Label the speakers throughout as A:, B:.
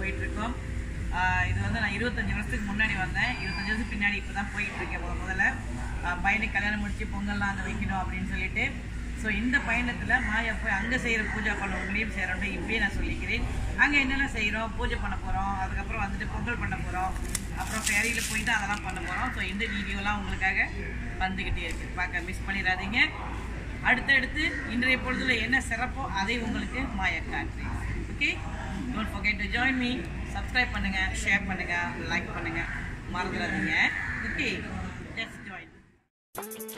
A: போயிட்டு இருக்கோம் ஆஹ் இது வந்து நான் இருபத்தஞ்சு வருஷத்துக்கு முன்னாடி வந்தேன் இருபத்தஞ்சு வருஷத்துக்கு பின்னாடி இப்போ தான் போயிட்டு இருக்கேன் முத முதல்ல ஆஹ் பையனுக்கு கல்யாணம் முடிச்சு பொங்கல்லாம் அங்கே வைக்கணும் அப்படின்னு சொல்லிட்டு ஸோ இந்த பயணத்தில் மாயா போய் அங்கே செய்கிற பூஜா பண்ண உங்களையும் செய்கிறோம் இப்படியே நான் சொல்லிக்கிறேன் அங்கே என்னென்ன செய்கிறோம் பூஜை பண்ண போகிறோம் அதுக்கப்புறம் வந்துட்டு பொங்கல் பண்ண போகிறோம் அப்புறம் ஃபேரியில் போயிட்டு அதெல்லாம் பண்ண போகிறோம் ஸோ இந்த வீடியோலாம் உங்களுக்காக வந்துக்கிட்டே இருக்குது பார்க்க மிஸ் பண்ணிடாதீங்க அடுத்தடுத்து இன்றைய பொழுதுல என்ன சிறப்போ அதை உங்களுக்கு மாயா காட்டுறேன் okay don't forget to join me subscribe பண்ணுங்க ஷேர் பண்ணுங்க லைக் பண்ணுங்க மறந்துடாதீங்க ஓகே லெட்ஸ் ஜாயின்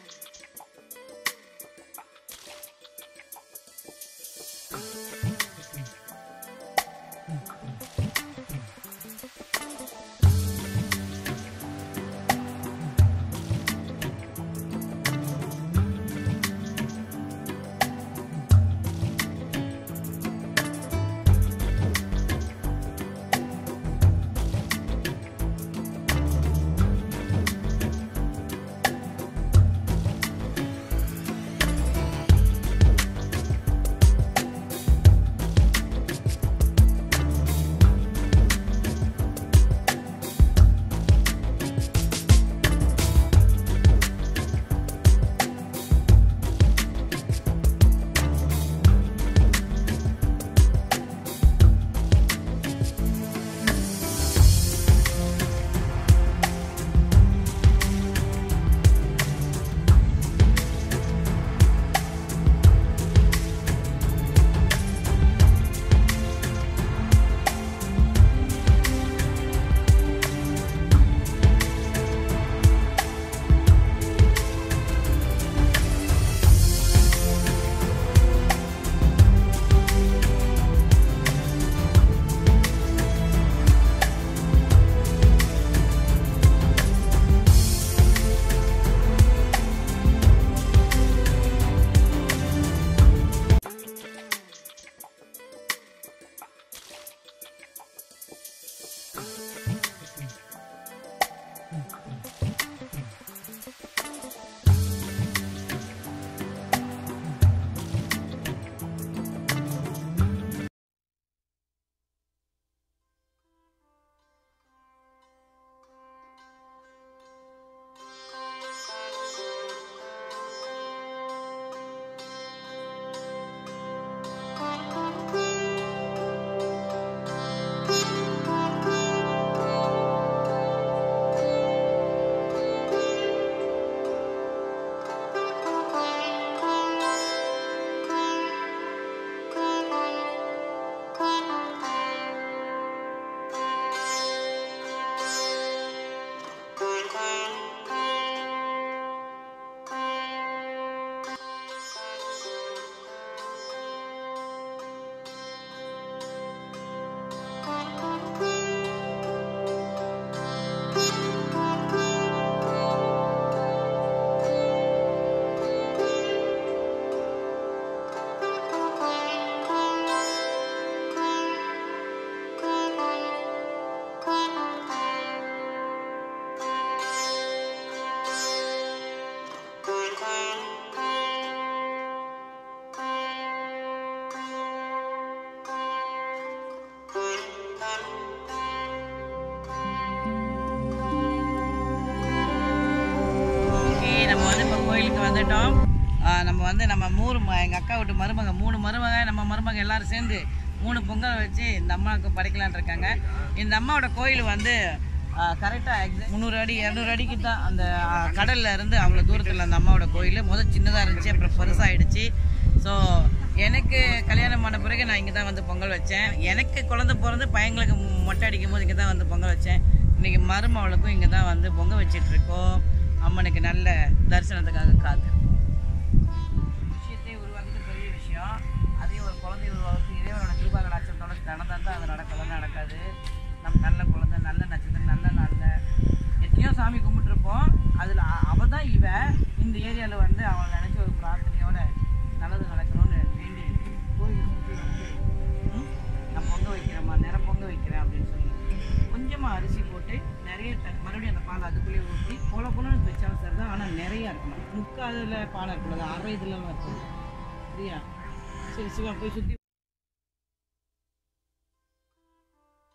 A: ஓகே நம்ம வந்து இப்போ கோயிலுக்கு வந்துட்டோம் ஆஹ் நம்ம வந்து நம்ம மூணு ம- எங்க அக்கா வீட்டு மருமக மூணு மருமக நம்ம மருமக எல்லாரும் சேர்ந்து மூணு பொங்கல் வச்சு இந்த அம்மாவுக்கு படைக்கலான்னு இருக்காங்க இந்த அம்மாவோட கோயில் வந்து கரெக்டாக எக்ஸாக்ட் முந்நூறு அடி இரநூறு அடிக்கு தான் அந்த ஆஹ், கடல்ல இருந்து அவ்வளோ தூரத்தில் அந்த அம்மாவோட கோயில் முதல் சின்னதாக இருந்துச்சு அப்புறம் பெருசாகிடுச்சு ஸோ எனக்கு கல்யாணம் பண்ண பிறகு நான் இங்கே தான் வந்து பொங்கல் வச்சேன் எனக்கு குழந்தை பிறந்து பையங்களுக்கு மொட்டை அடிக்கும் போது இங்கே தான் வந்து பொங்கல் வச்சேன் இன்னைக்கு மருமவளுக்கும் இங்கே தான் வந்து பொங்கல் வச்சிட்டு இருக்கோம் அம்மனுக்கு நல்ல தரிசனத்துக்காக காத்திருக்கோம் விஷயத்தை உருவாக்குறது பெரிய விஷயம் அதே ஒரு குழந்தை உருவாக்குறது இறைவனோட கிருபா கடாட்சத்தோட நடந்தால் தான் அது நடக்கலாம் நடக்காது நம்ம நல்ல குழந்தை நல்ல நட்சத்திரம் நல்ல நாளில் எத்தனையோ சாமி கும்பிட்டுருப்போம் அதில் அவ தான் இவ இந்த ஏரியாவில் வந்து அவளை நினச்சி ஒரு பிரார்த்தனையோட நல்லது நடக்கணும்னு வேண்டி கோயில் சுற்றி வந்து ம், நான் பொங்க வைக்கிறேம்மா நிற பொங்க வைக்கிறேன் அப்படின்னு சொல்லி கொஞ்சமாக அரிசி போட்டு நிறைய த- மறுபடியும் அந்த பால் அதுக்குள்ளேயே ஊற்றி போல போலன்னு வச்சாலும் சரி தான் ஆனால் நிறையா இருக்கணும் முக்காதில் பால் இருக்கக்கூடாது அரை இதுலலாம் இருக்கணும் சரியா சரி சிவா போய் சுற்றி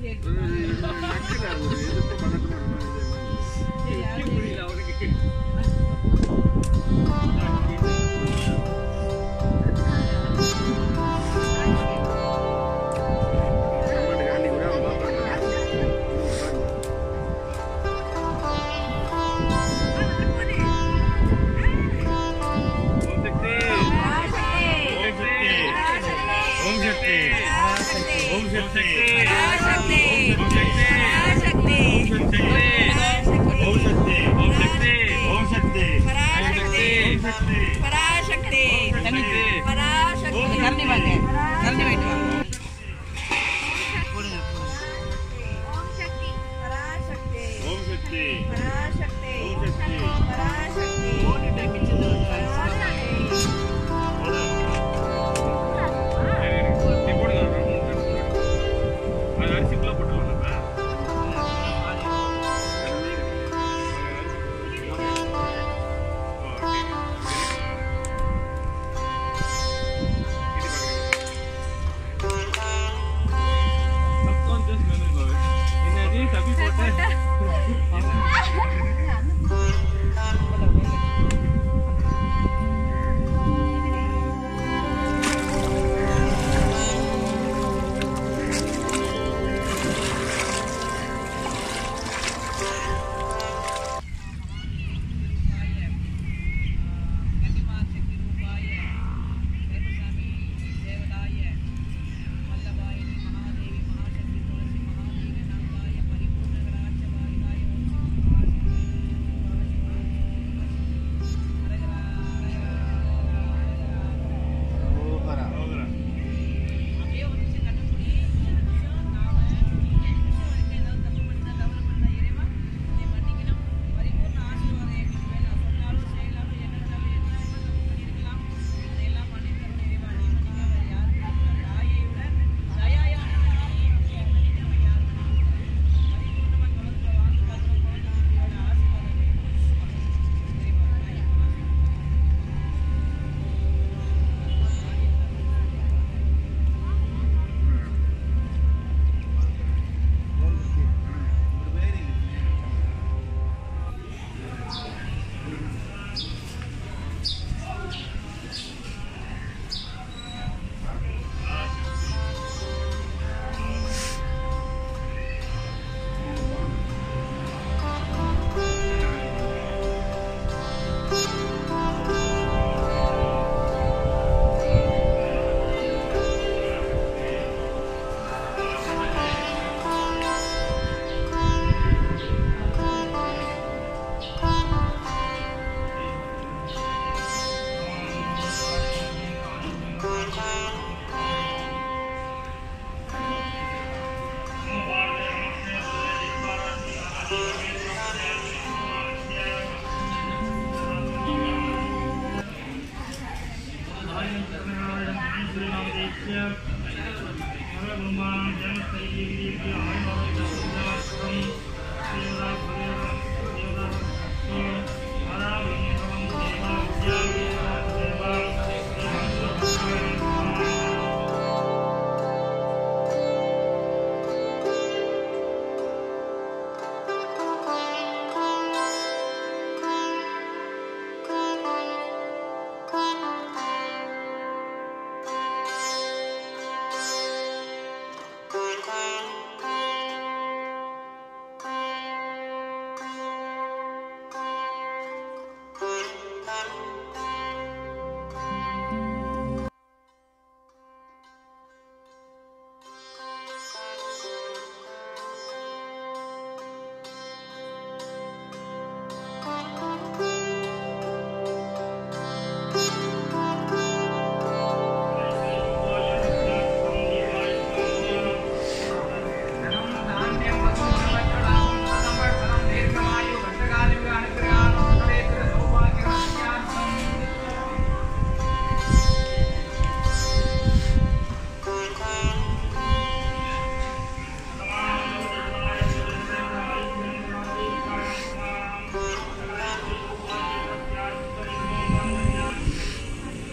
B: பராசக்தி பராசக்தி
A: கரண்டி வாங்க கரண்டி வாங்கிட்டு வாங்க போடுங்க போடுங்க
B: ஓம் சக்தி பராசக்தி பராசக்தி பராசக்தி
A: போட்டுட்டு மிச்சத்தை வந்து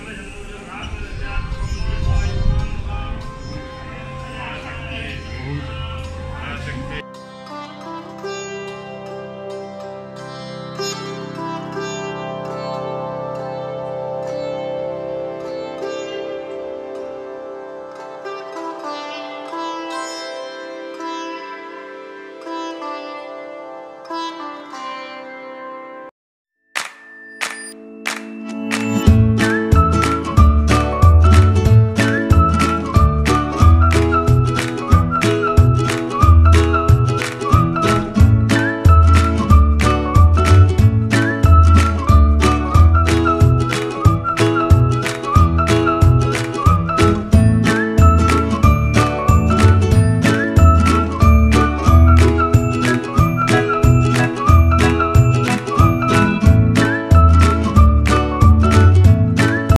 C: ஓம்